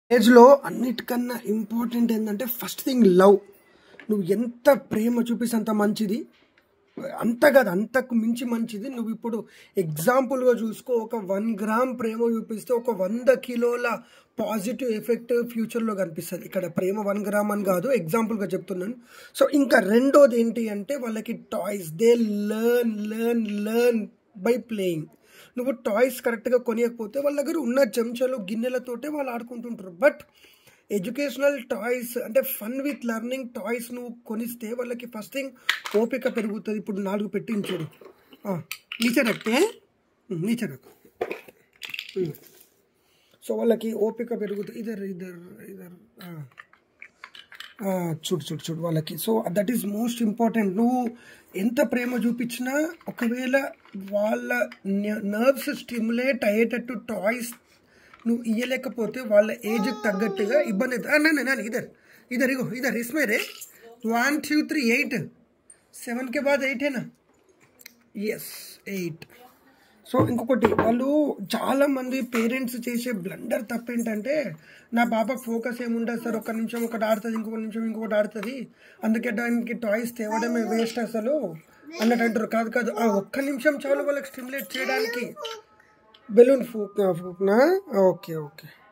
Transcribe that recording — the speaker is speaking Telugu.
ఏజ్లో అన్నిటికన్నా ఇంపార్టెంట్ ఏంటంటే ఫస్ట్ థింగ్ లవ్ నువ్వు ఎంత ప్రేమ చూపిస్తే అంత మంచిది అంత కాదు అంతకు మించి మంచిది నువ్వు ఇప్పుడు ఎగ్జాంపుల్గా చూసుకో ఒక వన్ గ్రామ్ ప్రేమ చూపిస్తే ఒక వంద కిలోల పాజిటివ్ ఎఫెక్ట్ ఫ్యూచర్లో కనిపిస్తుంది ఇక్కడ ప్రేమ వన్ గ్రామ్ అని కాదు ఎగ్జాంపుల్గా చెప్తున్నాను సో ఇంకా రెండోది ఏంటి అంటే వాళ్ళకి toys they learn learn learn by playing నువ్వు టాయ్స్ కరెక్ట్గా కొనియకపోతే వాళ్ళ దగ్గర ఉన్న చెంచాలు గిన్నెలతోటే వాళ్ళు ఆడుకుంటుంటారు బట్ ఎడ్యుకేషనల్ టాయ్స్ అంటే ఫన్ విత్ లెర్నింగ్ టాయ్స్ నువ్వు కొనిస్తే వాళ్ళకి ఫస్ట్ థింగ్ ఓపిక పెరుగుతుంది ఇప్పుడు నాలుగు పెట్టించాడు నీచే రక్తే నీచే రక్ సో వాళ్ళకి ఓపిక పెరుగుతుంది ఇదర్ ఇదర్ ఇదర్ ఆ, చూడు చూడు చూడు వాళ్ళకి so that is most important నువ్వు ఎంత ప్రేమ చూపించినా ఒకవేళ వాళ్ళ నర్వ్స్ స్టిమ్యులేట్ అయ్యేటట్టు టాయ్స్ నువ్వు ఇయ్యలేకపోతే వాళ్ళ ఏజ్కి తగ్గట్టుగా ఇబ్బంది అవుతుంది నా ఇదర్ ఇదర్ ఇగో ఇదర్ ఇస్మే రే one two three eight seven కే బాద్ ఎయిట్ ఏనా ఎస్ ఎయిట్ సో ఇంకొకటి వాళ్ళు చాలా మంది పేరెంట్స్ చేసే బ్లండర్ తప్పు ఏంటంటే నా పాప ఫోకస్ ఏముంటుంది సార్ ఒక నిమిషం ఒకటి ఆడుతుంది ఇంకొక నిమిషం ఇంకొకటి ఆడుతుంది అందుకే దానికి టాయ్స్ తేవడమే వేస్ట్ అసలు అన్నట్టు అంటారు కాదు కాదు ఆ ఒక్క నిమిషం చాలు వాళ్ళకి స్టిమ్యులేట్ చేయడానికి బెలూన్ ఫూక్ ఫూక్నా ఓకే ఓకే